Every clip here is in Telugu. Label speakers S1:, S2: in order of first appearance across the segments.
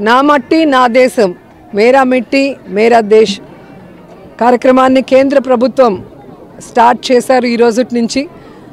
S1: నా మట్టి నా దేశం మేరా మిట్టి మేరా దేశ్ కార్యక్రమాన్ని కేంద్ర ప్రభుత్వం స్టార్ట్ చేశారు ఈ రోజుటి నుంచి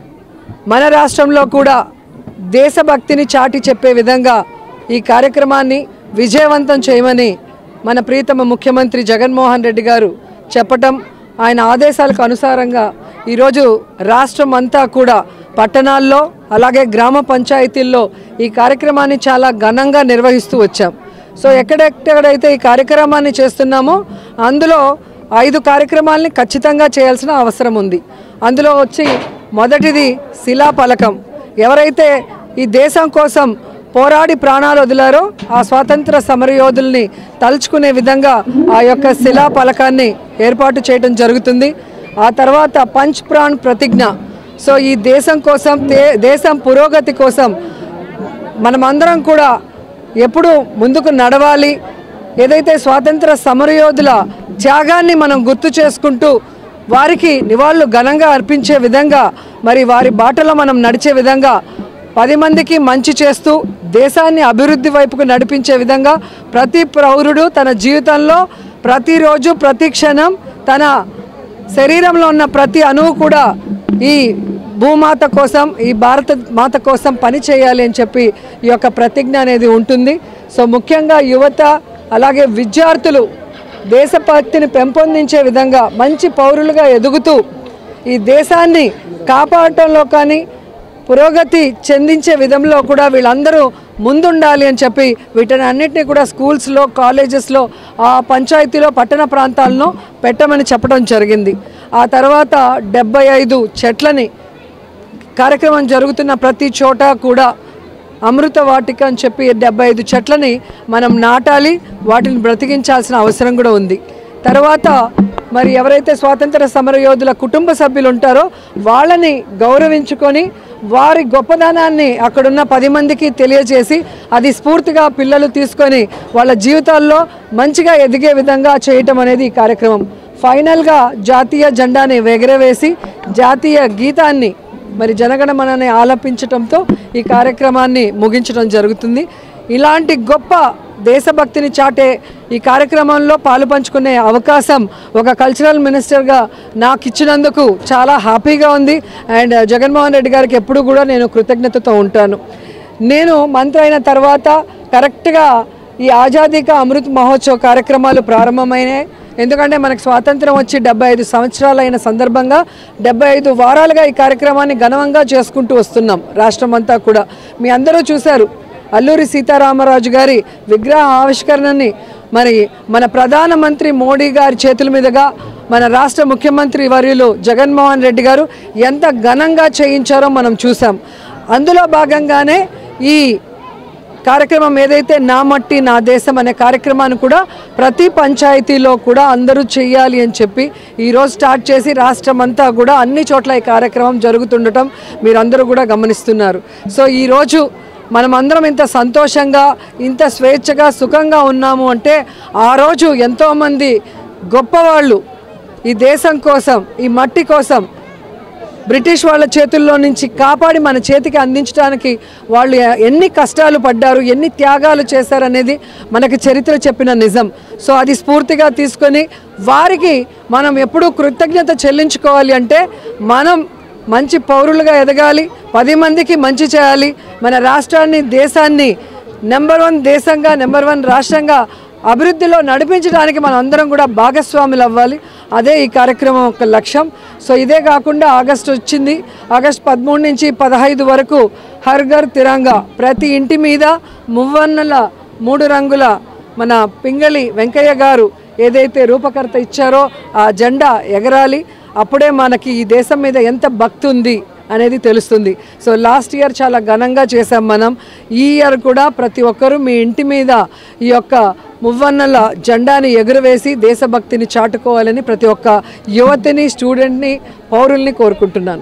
S1: మన రాష్ట్రంలో కూడా దేశభక్తిని చాటి చెప్పే విధంగా ఈ కార్యక్రమాన్ని విజయవంతం చేయమని మన ప్రీతమ ముఖ్యమంత్రి జగన్మోహన్ రెడ్డి గారు చెప్పటం ఆయన ఆదేశాలకు అనుసారంగా ఈరోజు రాష్ట్రం అంతా కూడా పట్టణాల్లో అలాగే గ్రామ పంచాయతీల్లో ఈ కార్యక్రమాన్ని చాలా ఘనంగా నిర్వహిస్తూ వచ్చాం సో ఎక్కడెక్కడైతే ఈ కార్యక్రమాన్ని చేస్తున్నామో అందులో ఐదు కార్యక్రమాల్ని ఖచ్చితంగా చేయాల్సిన అవసరం ఉంది అందులో వచ్చి మొదటిది శిలాఫలకం ఎవరైతే ఈ దేశం కోసం పోరాడి ప్రాణాలు వదిలారో ఆ స్వాతంత్ర సమరయోధుల్ని తలుచుకునే విధంగా ఆ యొక్క శిలా పలకాన్ని ఏర్పాటు చేయడం జరుగుతుంది ఆ తర్వాత పంచ్ ప్రాణ్ ప్రతిజ్ఞ సో ఈ దేశం కోసం దే- దేశం పురోగతి కోసం మనమందరం కూడా ఎప్పుడు ముందుకు నడవాలి ఏదైతే స్వాతంత్ర సమరయోధుల త్యాగాన్ని మనం గుర్తు చేసుకుంటూ వారికి నివాళులు ఘనంగా అర్పించే విధంగా మరి వారి బాటలో మనం నడిచే విధంగా పది మందికి మంచి చేస్తూ దేశాన్ని అభివృద్ధి వైపుకు నడిపించే విధంగా ప్రతి పౌరుడు తన జీవితంలో ప్రతిరోజు ప్రతి క్షణం తన శరీరంలో ఉన్న ప్రతి అణువు కూడా ఈ భూమాత కోసం ఈ భారత మాత కోసం పని చేయాలి అని చెప్పి ఈ యొక్క ప్రతిజ్ఞ అనేది ఉంటుంది సో ముఖ్యంగా యువత అలాగే విద్యార్థులు దేశభక్తిని పెంపొందించే విధంగా మంచి పౌరులుగా ఎదుగుతూ ఈ దేశాన్ని కాపాడటంలో కానీ పురోగతి చెందించే విధంలో కూడా వీళ్ళందరూ ముందుండాలి అని చెప్పి వీటిని అన్నిటినీ కూడా స్కూల్స్లో కాలేజెస్లో ఆ పంచాయతీలో పట్టణ ప్రాంతాలను పెట్టమని చెప్పడం జరిగింది ఆ తర్వాత డెబ్బై ఐదు చెట్లని కార్యక్రమం జరుగుతున్న ప్రతి చోట కూడా అమృత వాటిక అని చెప్పి డెబ్బై ఐదు చెట్లని మనం నాటాలి వాటిని బ్రతికించాల్సిన అవసరం కూడా ఉంది తర్వాత మరి ఎవరైతే స్వాతంత్ర సమరయోధుల కుటుంబ సభ్యులు ఉంటారో వాళ్ళని గౌరవించుకొని వారి గొప్పదనాన్ని అక్కడున్న పది మందికి తెలియజేసి అది స్ఫూర్తిగా పిల్లలు తీసుకొని వాళ్ళ జీవితాల్లో మంచిగా ఎదిగే విధంగా చేయటం అనేది ఈ కార్యక్రమం ఫైనల్గా జాతీయ జెండాని ఎగరవేసి జాతీయ గీతాన్ని మరి జనగణమనని ఆలపించటంతో ఈ కార్యక్రమాన్ని ముగించడం జరుగుతుంది ఇలాంటి గొప్ప దేశభక్తిని చాటే ఈ కార్యక్రమంలో పాలు పంచుకునే అవకాశం ఒక కల్చరల్ మినిస్టర్గా నాకు ఇచ్చినందుకు చాలా హ్యాపీగా ఉంది అండ్ జగన్మోహన్ రెడ్డి గారికి ఎప్పుడు కూడా నేను కృతజ్ఞతతో ఉంటాను నేను మంత్రి అయిన తర్వాత కరెక్ట్గా ఈ ఆజాదీ కా అమృత్ మహోత్సవ్ కార్యక్రమాలు ప్రారంభమైనాయి ఎందుకంటే మనకు స్వాతంత్రం వచ్చి డెబ్బై ఐదు సంవత్సరాలు అయిన సందర్భంగా డెబ్బై ఐదు వారాలుగా ఈ కార్యక్రమాన్ని ఘనంగా చేసుకుంటూ వస్తున్నాం రాష్ట్రం అంతా కూడా మీ అందరూ చూశారు అల్లూరి సీతారామరాజు గారి విగ్రహ ఆవిష్కరణని మరి మన ప్రధానమంత్రి మోడీ గారి చేతుల మీదుగా మన రాష్ట్ర ముఖ్యమంత్రి వర్యులు జగన్మోహన్ రెడ్డి గారు ఎంత ఘనంగా చేయించారో మనం చూసాం అందులో భాగంగానే ఈ కార్యక్రమం ఏదైతే నా మట్టి నా దేశం అనే కార్యక్రమాన్ని కూడా ప్రతి పంచాయతీలో కూడా అందరూ చేయాలి అని చెప్పి ఈరోజు స్టార్ట్ చేసి రాష్ట్రం అంతా కూడా అన్ని చోట్ల ఈ కార్యక్రమం జరుగుతుండటం మీరందరూ కూడా గమనిస్తున్నారు సో ఈరోజు మనమందరం ఇంత సంతోషంగా ఇంత స్వేచ్ఛగా సుఖంగా ఉన్నాము అంటే ఆ రోజు ఎంతోమంది గొప్పవాళ్ళు ఈ దేశం కోసం ఈ మట్టి కోసం బ్రిటిష్ వాళ్ళ చేతుల్లో నుంచి కాపాడి మన చేతికి అందించడానికి వాళ్ళు ఎన్ని కష్టాలు పడ్డారు ఎన్ని త్యాగాలు చేశారనేది మనకి చరిత్ర చెప్పిన నిజం సో అది స్ఫూర్తిగా తీసుకొని వారికి మనం ఎప్పుడూ కృతజ్ఞత చెల్లించుకోవాలి అంటే మనం మంచి పౌరులుగా ఎదగాలి పది మందికి మంచి చేయాలి మన రాష్ట్రాన్ని దేశాన్ని నెంబర్ వన్ దేశంగా నెంబర్ వన్ రాష్ట్రంగా అభివృద్ధిలో నడిపించడానికి మనం అందరం కూడా భాగస్వాములు అవ్వాలి అదే ఈ కార్యక్రమం యొక్క లక్ష్యం సో ఇదే కాకుండా ఆగస్టు వచ్చింది ఆగస్ట్ పదమూడు నుంచి పదహైదు వరకు హర్ ఘర్ తిరంగా ప్రతి ఇంటి మీద మువ్వన్నెల మూడు రంగుల మన పింగళి వెంకయ్య గారు ఏదైతే రూపకర్త ఇచ్చారో ఆ జెండా ఎగరాలి అప్పుడే మనకి ఈ దేశం మీద ఎంత భక్తి ఉంది అనేది తెలుస్తుంది సో లాస్ట్ ఇయర్ చాలా ఘనంగా చేసాం మనం ఈ ఇయర్ కూడా ప్రతి ఒక్కరూ మీ ఇంటి మీద ఈ యొక్క మువ్వన్నెల జెండాని ఎగురవేసి దేశభక్తిని చాటుకోవాలని ప్రతి ఒక్క యువతిని స్టూడెంట్ని పౌరుల్ని కోరుకుంటున్నాను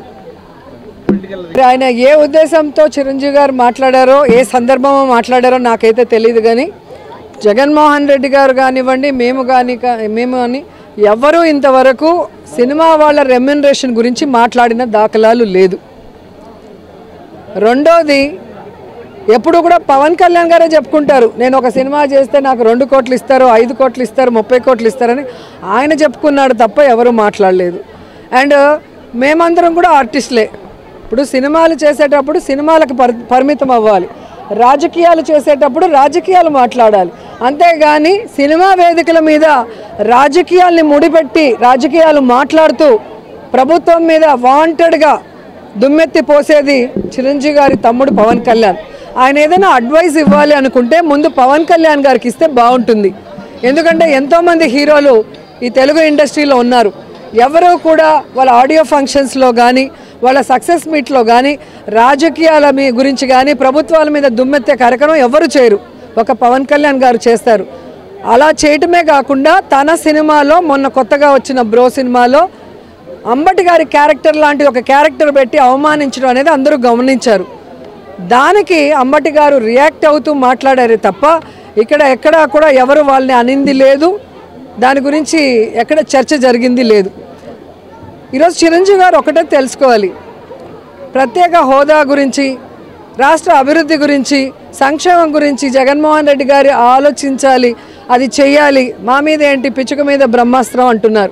S1: మరి ఆయన ఏ ఉద్దేశంతో చిరంజీవి గారు మాట్లాడారో ఏ సందర్భంలో మాట్లాడారో నాకైతే తెలియదు కానీ జగన్మోహన్ రెడ్డి గారు కానివ్వండి మేము కానీ మేము కానీ ఎవరూ ఇంతవరకు సినిమా వాళ్ళ రెమ్యునరేషన్ గురించి మాట్లాడిన దాఖలాలు లేదు రెండోది ఎప్పుడు కూడా పవన్ కళ్యాణ్ గారే చెప్పుకుంటారు నేను ఒక సినిమా చేస్తే నాకు రెండు కోట్లు ఇస్తారు ఐదు కోట్లు ఇస్తారు ముప్పై కోట్లు ఇస్తారని ఆయన చెప్పుకున్నాడు తప్ప ఎవరు మాట్లాడలేదు అండ్ మేమందరం కూడా ఆర్టిస్టులే ఇప్పుడు సినిమాలు చేసేటప్పుడు సినిమాలకు పరి పరిమితం అవ్వాలి రాజకీయాలు చేసేటప్పుడు రాజకీయాలు మాట్లాడాలి అంతేగాని సినిమా వేదికల మీద రాజకీయాల్ని ముడిపెట్టి రాజకీయాలు మాట్లాడుతూ ప్రభుత్వం మీద వాంటెడ్గా దుమ్మెత్తి పోసేది చిరంజీవి గారి తమ్ముడు పవన్ కళ్యాణ్ ఆయన ఏదైనా అడ్వైస్ ఇవ్వాలి అనుకుంటే ముందు పవన్ కళ్యాణ్ గారికి ఇస్తే బాగుంటుంది ఎందుకంటే ఎంతోమంది హీరోలు ఈ తెలుగు ఇండస్ట్రీలో ఉన్నారు ఎవరూ కూడా వాళ్ళ ఆడియో ఫంక్షన్స్లో కానీ వాళ్ళ సక్సెస్ మీట్లో కానీ రాజకీయాల మీ గురించి కానీ ప్రభుత్వాల మీద దుమ్మెత్తే కార్యక్రమం ఎవరు చేయరు ఒక పవన్ కళ్యాణ్ గారు చేస్తారు అలా చేయటమే కాకుండా తన సినిమాలో మొన్న కొత్తగా వచ్చిన బ్రో సినిమాలో అంబటి గారి క్యారెక్టర్ లాంటి ఒక క్యారెక్టర్ పెట్టి అవమానించడం అనేది అందరూ గమనించారు దానికి అంబటి గారు రియాక్ట్ అవుతూ మాట్లాడారు తప్ప ఇక్కడ ఎక్కడా కూడా ఎవరు వాళ్ళని అనింది లేదు దాని గురించి ఎక్కడ చర్చ జరిగింది లేదు ఈరోజు చిరంజీవి గారు ఒకటే తెలుసుకోవాలి ప్రత్యేక హోదా గురించి రాష్ట్ర అభివృద్ధి గురించి సంక్షేమం గురించి జగన్మోహన్ రెడ్డి గారు ఆలోచించాలి అది చెయ్యాలి మా మీద ఏంటి పిచ్చుక మీద బ్రహ్మాస్త్రం అంటున్నారు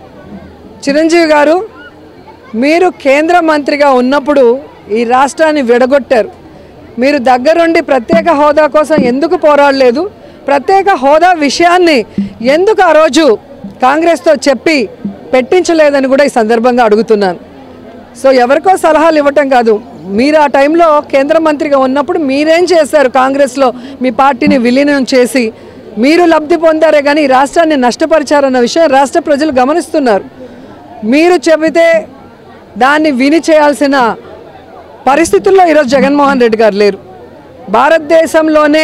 S1: చిరంజీవి గారు మీరు కేంద్ర మంత్రిగా ఉన్నప్పుడు ఈ రాష్ట్రాన్ని విడగొట్టారు మీరు దగ్గరుండి ప్రత్యేక హోదా కోసం ఎందుకు పోరాడలేదు ప్రత్యేక హోదా విషయాన్ని ఎందుకు ఆ రోజు కాంగ్రెస్తో చెప్పి పెట్టించలేదని కూడా ఈ సందర్భంగా అడుగుతున్నాను సో ఎవరికో సలహాలు ఇవ్వటం కాదు మీరు ఆ టైంలో కేంద్ర మంత్రిగా ఉన్నప్పుడు మీరేం చేశారు కాంగ్రెస్లో మీ పార్టీని విలీనం చేసి మీరు లబ్ధి పొందారే కానీ ఈ రాష్ట్రాన్ని నష్టపరిచారన్న విషయం రాష్ట్ర ప్రజలు గమనిస్తున్నారు మీరు చెబితే దాన్ని విని చేయాల్సిన పరిస్థితుల్లో ఈరోజు జగన్మోహన్ రెడ్డి గారు లేరు భారతదేశంలోనే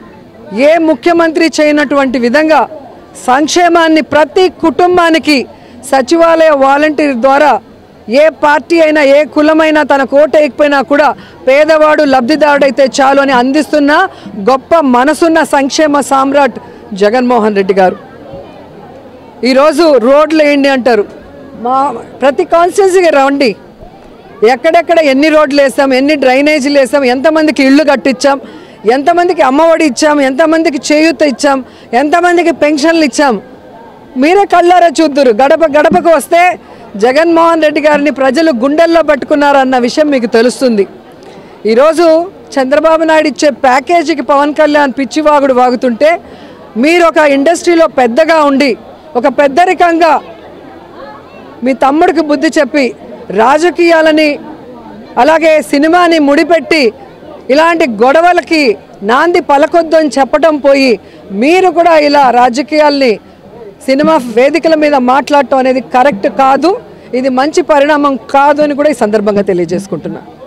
S1: ఏ ముఖ్యమంత్రి చేయనటువంటి విధంగా సంక్షేమాన్ని ప్రతి కుటుంబానికి సచివాలయ వాలంటీర్ ద్వారా ఏ పార్టీ అయినా ఏ కులమైనా తన కోట ఎక్కిపోయినా కూడా పేదవాడు లబ్ధిదారుడైతే చాలు అని అందిస్తున్న గొప్ప మనసున్న సంక్షేమ సామ్రాట్ జగన్మోహన్ రెడ్డి గారు ఈరోజు రోడ్లు వేయండి అంటారు మా ప్రతి కాన్స్టిట్యున్సీకి రండి ఎక్కడెక్కడ ఎన్ని రోడ్లు వేసాం ఎన్ని డ్రైనేజీలు వేసాం ఎంతమందికి ఇళ్ళు కట్టించాం ఎంతమందికి అమ్మఒడి ఇచ్చాం ఎంతమందికి చేయూత ఇచ్చాం ఎంతమందికి పెన్షన్లు ఇచ్చాం మీరే కళ్ళారా చూద్దురు గడప గడపకు వస్తే జగన్మోహన్ రెడ్డి గారిని ప్రజలు గుండెల్లో పట్టుకున్నారన్న విషయం మీకు తెలుస్తుంది ఈరోజు చంద్రబాబు నాయుడు ఇచ్చే ప్యాకేజీకి పవన్ కళ్యాణ్ పిచ్చివాగుడు వాగుతుంటే మీరు ఒక ఇండస్ట్రీలో పెద్దగా ఉండి ఒక పెద్దరికంగా మీ తమ్ముడికి బుద్ధి చెప్పి రాజకీయాలని అలాగే సినిమాని ముడిపెట్టి ఇలాంటి గొడవలకి నాంది పలకొద్దు అని చెప్పడం పోయి మీరు కూడా ఇలా రాజకీయాల్ని సినిమా వేదికల మీద మాట్లాడటం అనేది కరెక్ట్ కాదు ఇది మంచి పరిణామం కాదు అని కూడా ఈ సందర్భంగా తెలియజేసుకుంటున్నా